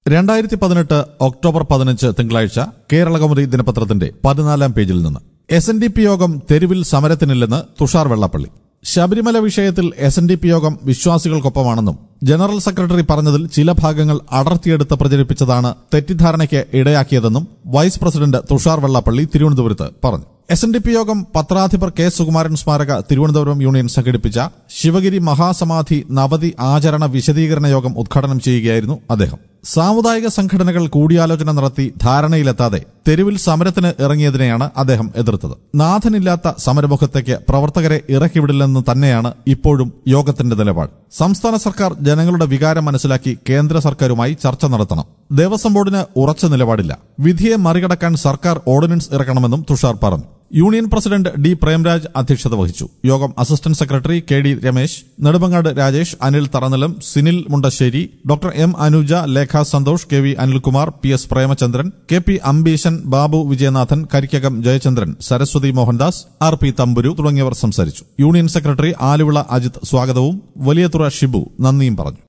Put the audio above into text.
രണ്ടായിരത്തി പതിനെട്ട് ഒക്ടോബർ പതിനഞ്ച് തിങ്കളാഴ്ച കേരളകൗമുദി ദിനപത്രത്തിന്റെ പതിനാലാം പേജിൽ നിന്ന് എസ് എൻ ഡി പി യോഗം തെരുവിൽ സമരത്തിനില്ലെന്ന് തുഷാർ വെള്ളപ്പള്ളി ശബരിമല വിഷയത്തിൽ എസ് എൻ ഡി പി യോഗം വിശ്വാസികൾക്കൊപ്പമാണെന്നും ജനറൽ സെക്രട്ടറി പറഞ്ഞതിൽ ചില ഭാഗങ്ങൾ അടർത്തിയെടുത്ത് പ്രചരിപ്പിച്ചതാണ് തെറ്റിദ്ധാരണയ്ക്ക് ഇടയാക്കിയതെന്നും വൈസ് പ്രസിഡന്റ് തുഷാർ വെള്ളപ്പള്ളി തിരുവനന്തപുരത്ത് പറഞ്ഞു എസ് എൻ ഡി പി യോഗം പത്രാധിപർ കെ സുകുമാരൻ സ്മാരക തിരുവനന്തപുരം യൂണിയൻ സംഘടിപ്പിച്ച ശിവഗിരി മഹാസമാധി നവതി ആചരണ വിശദീകരണ യോഗം ഉദ്ഘാടനം ചെയ്യുകയായിരുന്നു അദ്ദേഹം സാമുദായിക സംഘടനകൾ കൂടിയാലോചന നടത്തി ധാരണയിലെത്താതെ തെരുവിൽ സമരത്തിന് ഇറങ്ങിയതിനെയാണ് അദ്ദേഹം എതിർത്തത് നാഥനില്ലാത്ത സമരമുഖത്തേക്ക് പ്രവർത്തകരെ ഇറക്കിവിടില്ലെന്ന് തന്നെയാണ് ഇപ്പോഴും യോഗത്തിന്റെ നിലപാട് സംസ്ഥാന സർക്കാർ ജനങ്ങളുടെ വികാരം മനസ്സിലാക്കി കേന്ദ്ര സർക്കാരുമായി ചർച്ച നടത്തണം ദേവസ്വം ബോർഡിന് ഉറച്ച നിലപാടില്ല വിധിയെ മറികടക്കാൻ സർക്കാർ ഓർഡിനൻസ് ഇറക്കണമെന്നും തുഷാർ പറഞ്ഞു യൂണിയൻ പ്രസിഡന്റ് ഡി പ്രേംരാജ് അധ്യക്ഷത വഹിച്ചു യോഗം assistant secretary K D Ramesh Nedumangad Rajesh Anil Tharanilam Sinil Mundassery doctor M Anuja Lekha Santhosh K V Anilkumar P S Premachandran K P Ambeeshan Babu Vijayanathan Karikkakam Jayachandran Saraswathi Mohandas R P Thamburu തുടങ്ങിയവർ സംസാരിച്ചു യൂണിയൻ സെക്രട്ടറി ആലുവിള അജിത് സ്വാഗതവും വലിയതുറ ഷിബു നന്ദിയും പറഞ്ഞു